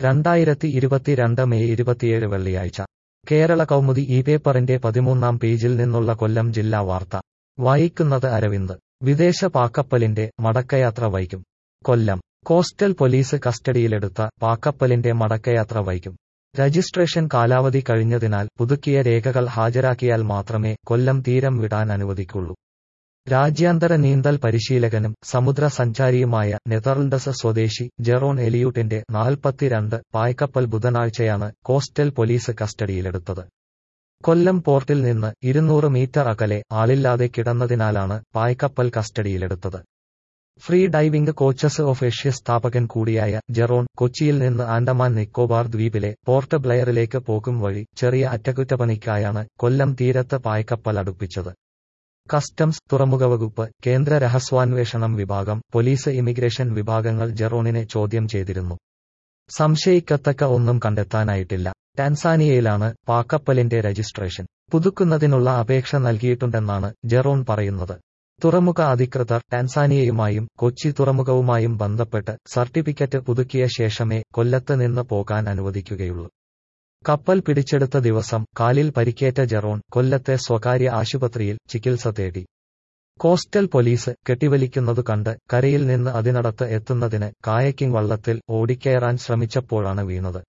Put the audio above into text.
രണ്ടായിരത്തി ഇരുപത്തിരണ്ട് മെയ് ഇരുപത്തിയേഴ് വെള്ളിയാഴ്ച കേരള കൗമുദി ഈ പേപ്പറിന്റെ പതിമൂന്നാം പേജിൽ നിന്നുള്ള കൊല്ലം ജില്ലാ വാർത്ത വായിക്കുന്നത് അരവിന്ദ് വിദേശ പാക്കപ്പലിന്റെ മടക്കയാത്ര വൈകും കൊല്ലം കോസ്റ്റൽ പോലീസ് കസ്റ്റഡിയിലെടുത്ത പാക്കപ്പലിന്റെ മടക്കയാത്ര വൈകും രജിസ്ട്രേഷൻ കാലാവധി കഴിഞ്ഞതിനാൽ പുതുക്കിയ രേഖകൾ ഹാജരാക്കിയാൽ മാത്രമേ കൊല്ലം തീരം വിടാൻ അനുവദിക്കുള്ളൂ രാജ്യാന്തര നീന്തൽ പരിശീലകനും സമുദ്ര സഞ്ചാരിയുമായ നെതർലൻഡസ് സ്വദേശി ജെറോൺ എലിയൂട്ടിന്റെ നാൽപ്പത്തിരണ്ട് പായ്ക്കപ്പൽ ബുധനാഴ്ചയാണ് കോസ്റ്റൽ പോലീസ് കസ്റ്റഡിയിലെടുത്തത് കൊല്ലം പോർട്ടിൽ നിന്ന് ഇരുന്നൂറ് മീറ്റർ അകലെ ആളില്ലാതെ കിടന്നതിനാലാണ് പായ്ക്കപ്പൽ കസ്റ്റഡിയിലെടുത്തത് free diving coaches of Asia സ്ഥാപകൻ കൂടിയായ ജെറോൺ കൊച്ചിയിൽ നിന്ന് ആൻഡമാൻ നിക്കോബാർ ദ്വീപിലെ പോർട്ട് ബ്ലെയറിലേക്ക് പോകും വഴി ചെറിയ അറ്റകുറ്റപ്പണിക്കായാണ് കൊല്ലം തീരത്ത് പായ്ക്കപ്പൽ അടുപ്പിച്ചത് കസ്റ്റംസ് തുറമുഖ വകുപ്പ് കേന്ദ്ര രഹസ്യാന്വേഷണം വിഭാഗം പോലീസ് ഇമിഗ്രേഷൻ വിഭാഗങ്ങൾ ജെറോണിനെ ചോദ്യം ചെയ്തിരുന്നു സംശയിക്കത്തക്ക ഒന്നും കണ്ടെത്താനായിട്ടില്ല ടാൻസാനിയയിലാണ് പാക്കപ്പലിന്റെ രജിസ്ട്രേഷൻ പുതുക്കുന്നതിനുള്ള അപേക്ഷ നൽകിയിട്ടുണ്ടെന്നാണ് ജെറോൺ പറയുന്നത് തുറമുഖ അധികൃതർ ടാൻസാനിയയുമായും കൊച്ചി തുറമുഖവുമായും ബന്ധപ്പെട്ട് സർട്ടിഫിക്കറ്റ് പുതുക്കിയ ശേഷമേ കൊല്ലത്ത് നിന്ന് പോകാൻ അനുവദിക്കുകയുള്ളൂ കപ്പൽ പിടിച്ചെടുത്ത ദിവസം കാലിൽ പരിക്കേറ്റ ജെറോൺ കൊല്ലത്തെ സ്വകാര്യ ആശുപത്രിയിൽ ചികിത്സ തേടി കോസ്റ്റൽ പോലീസ് കെട്ടിവലിക്കുന്നതു കണ്ട് കരയിൽ നിന്ന് അതിനടത്ത് എത്തുന്നതിന് കായക്കിംഗ് വള്ളത്തിൽ ഓടിക്കയറാൻ ശ്രമിച്ചപ്പോഴാണ് വീണത്